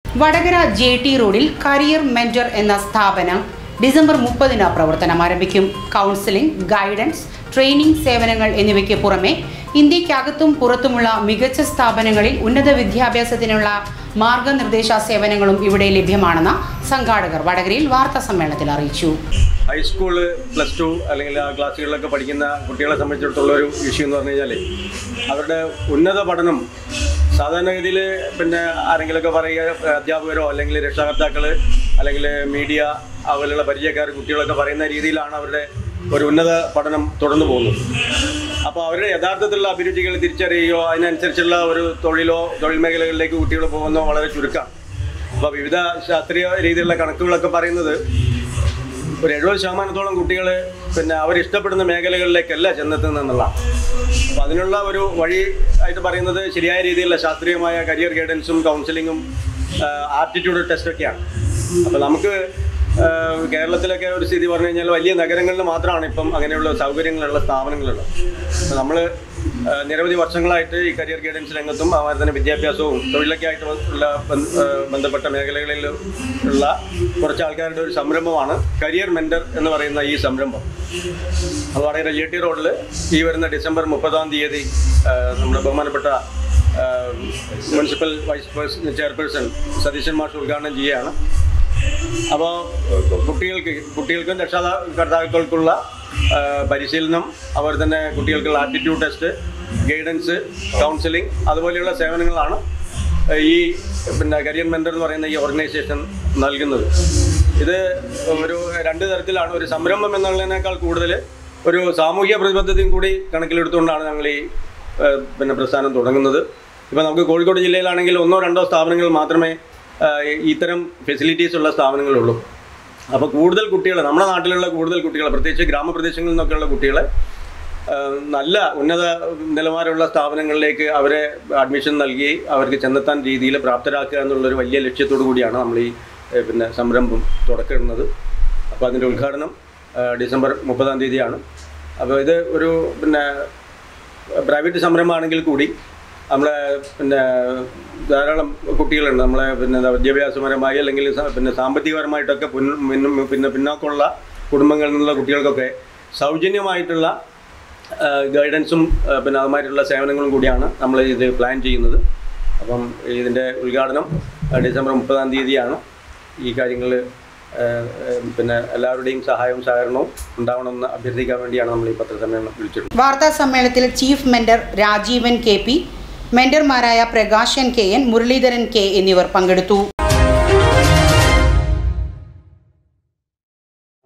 Vadakara J T റോഡിൽ career mentor എന്ന സ്ഥാപനം ഡിസംബർ മുപ്പതിന് പ്രവർത്തനം ആരംഭിക്കും കൗൺസിലിംഗ് ഗൈഡൻസ് ട്രെയിനിംഗ് സേവനങ്ങൾ എന്നിവയ്ക്ക് പുറമെ ഇന്ത്യക്കകത്തും പുറത്തുമുള്ള മികച്ച സ്ഥാപനങ്ങളിൽ ഉന്നത വിദ്യാഭ്യാസത്തിനുള്ള മാർഗനിർദ്ദേശ സേവനങ്ങളും ഇവിടെ ലഭ്യമാണെന്ന് സംഘാടകർ വടകരയിൽ വാർത്താ സമ്മേളനത്തിൽ അറിയിച്ചു ഹൈസ്കൂള് പ്ലസ് ടു അല്ലെങ്കിൽ ആ ക്ലാസ്സുകളിലൊക്കെ പഠിക്കുന്ന കുട്ടികളെ സംബന്ധിച്ചിടത്തോളം ഒരു ഇഷ്യൂ എന്ന് പറഞ്ഞു കഴിഞ്ഞാൽ അവരുടെ ഉന്നത പഠനം സാധാരണഗതിയിൽ പിന്നെ ആരെങ്കിലുമൊക്കെ പറയുക അധ്യാപകരോ അല്ലെങ്കിൽ രക്ഷാകർത്താക്കൾ അല്ലെങ്കിൽ മീഡിയ അതുപോലെയുള്ള പരിചയക്കാർ കുട്ടികളൊക്കെ പറയുന്ന രീതിയിലാണ് അവരുടെ ഒരു ഉന്നത പഠനം തുടർന്നു പോകുന്നത് അപ്പോൾ അവരുടെ യഥാർത്ഥത്തിലുള്ള അഭിരുചികൾ തിരിച്ചറിയുകയോ അതിനനുസരിച്ചുള്ള ഒരു തൊഴിലോ തൊഴിൽ മേഖലകളിലേക്ക് കുട്ടികൾ പോകുന്നതോ വളരെ ചുരുക്കമാണ് അപ്പോൾ വിവിധ ശാസ്ത്രീയ രീതിയിലുള്ള കണക്കുകളൊക്കെ പറയുന്നത് ഒരു എഴുപത് ശതമാനത്തോളം കുട്ടികൾ പിന്നെ അവരിഷ്ടപ്പെടുന്ന മേഖലകളിലേക്കല്ല ചെന്നെത്തുന്നത് എന്നുള്ളതാണ് അപ്പോൾ അതിനുള്ള ഒരു വഴി ആയിട്ട് പറയുന്നത് ശരിയായ രീതിയിലുള്ള ശാസ്ത്രീയമായ കരിയർ ഗൈഡൻസും കൗൺസിലിങ്ങും ആപ്റ്റിറ്റ്യൂഡ് ടെസ്റ്റൊക്കെയാണ് അപ്പോൾ നമുക്ക് ആ, കേരളത്തിലൊക്കെ ഒരു സ്ഥിതി പറഞ്ഞു കഴിഞ്ഞാൽ വലിയ നഗരങ്ങളിൽ മാത്രമാണ് ഇപ്പം അങ്ങനെയുള്ള സൗകര്യങ്ങളുള്ള സ്ഥാപനങ്ങളുള്ളത് അപ്പോൾ നമ്മൾ നിരവധി വർഷങ്ങളായിട്ട് ഈ കരിയർ ഗൈഡൻസ് രംഗത്തും അതുപോലെ തന്നെ വിദ്യാഭ്യാസവും തൊഴിലൊക്കെ ആയിട്ട് ഉള്ള ബന്ധ- ആ, ബന്ധപ്പെട്ട മേഖലകളിൽ ഉള്ള കുറച്ച് ആൾക്കാരുടെ ഒരു സംരംഭമാണ് കരിയർ മെൻറ്റർ എന്ന് പറയുന്ന ഈ സംരംഭം അത് വളരെ ജെ ടി റോഡിൽ ഈ വരുന്ന ഡിസംബർ മുപ്പതാം തീയതി ആ, നമ്മുടെ ബഹുമാനപ്പെട്ട ആ, municipal vice person chairperson Satheesan മാഷ് ഉദ്ഘാടനം ചെയ്യുകയാണ് അപ്പോൾ കുട്ടികൾക്ക് കുട്ടികൾക്കും രക്ഷാകർത്താക്കൾക്കുള്ള ആ, പരിശീലനം അതുപോലെ തന്നെ കുട്ടികൾക്കുള്ള ആപ്റ്റിറ്റ്യൂഡ് ടെസ്റ്റ് ഗൈഡൻസ് കൗൺസിലിംഗ് അതുപോലെയുള്ള സേവനങ്ങളാണ് ഈ പിന്നെ കരിയർ മെൻറ്റർ എന്ന് പറയുന്ന ഈ ഓർഗനൈസേഷൻ നൽകുന്നത് ഇത് ഒരു രണ്ട് തരത്തിലാണ് ഒരു സംരംഭം എന്നുള്ളതിനേക്കാൾ കൂടുതൽ ഒരു സാമൂഹിക പ്രതിബദ്ധതയും കൂടി കണക്കിലെടുത്തുകൊണ്ടാണ് ഞങ്ങൾ ഈ ആ, പിന്നെ പ്രസ്ഥാനം തുടങ്ങുന്നത് ഇപ്പോൾ നമുക്ക് കോഴിക്കോട് ജില്ലയിലാണെങ്കിൽ ഒന്നോ രണ്ടോ സ്ഥാപനങ്ങൾ മാത്രമേ ആ, ഇത്തരം ഫെസിലിറ്റീസ് ഉള്ള സ്ഥാപനങ്ങളുള്ളൂ അപ്പോൾ കൂടുതൽ കുട്ടികളെ നമ്മുടെ നാട്ടിലുള്ള കൂടുതൽ കുട്ടികളെ പ്രത്യേകിച്ച് ഗ്രാമപ്രദേശങ്ങളിൽ നിന്നൊക്കെയുള്ള കുട്ടികളെ ആ, നല്ല ഉന്നത നിലവാരമുള്ള സ്ഥാപനങ്ങളിലേക്ക് അവരെ അഡ്മിഷൻ നൽകി അവർക്ക് ചെന്നെത്താൻ രീതിയിൽ പ്രാപ്തരാക്കുക എന്നുള്ളൊരു വലിയ ലക്ഷ്യത്തോടു കൂടിയാണ് നമ്മൾ ഈ ഏ, പിന്നെ സംരംഭം തുടക്കുന്നത് അപ്പോൾ അതിൻ്റെ ഉദ്ഘാടനം ആ, ഡിസംബർ മുപ്പതാം തീയതിയാണ് അപ്പോൾ ഇത് ഒരു പിന്നെ പ്രൈവറ്റ് സംരംഭമാണെങ്കിൽ കൂടി നമ്മളെ പിന്നെ ധാരാളം കുട്ടികളുണ്ട് നമ്മളെ പിന്നെ എന്താ വിദ്യാഭ്യാസപരമായി അല്ലെങ്കിൽ സ- പിന്നെ സാമ്പത്തികപരമായിട്ടൊക്കെ പുൻ- പിന്നും- പിന്നെ പിന്നോക്കമുള്ള കുടുംബങ്ങളിൽ നിന്നുള്ള കുട്ടികൾക്കൊക്കെ സൗജന്യമായിട്ടുള്ള ആ, ഗൈഡൻസും ആ, പിന്നെ അതുമായിട്ടുള്ള സേവനങ്ങളും കൂടിയാണ് നമ്മൾ ഇത് പ്ലാൻ ചെയ്യുന്നത് അപ്പം ഇതിൻ്റെ ഉദ്ഘാടനം ആ, ഡിസംബർ മുപ്പതാം തീയതിയാണ് ഈ കാര്യങ്ങൾ പിന്നെ എല്ലാവരുടെയും സഹായവും സഹകരണവും ഉണ്ടാവണമെന്ന് അഭ്യർത്ഥിക്കാൻ വേണ്ടിയാണ് നമ്മൾ ഈ പത്രസമ്മേളനം വിളിച്ചിട്ടുള്ളത് വാർത്താ സമ്മേളനത്തിൽ chief mentor Rajeevan K P മെന്റർമാരായ Prakashan K N Muraleedharan K എന്നിവർ പങ്കെടുത്തു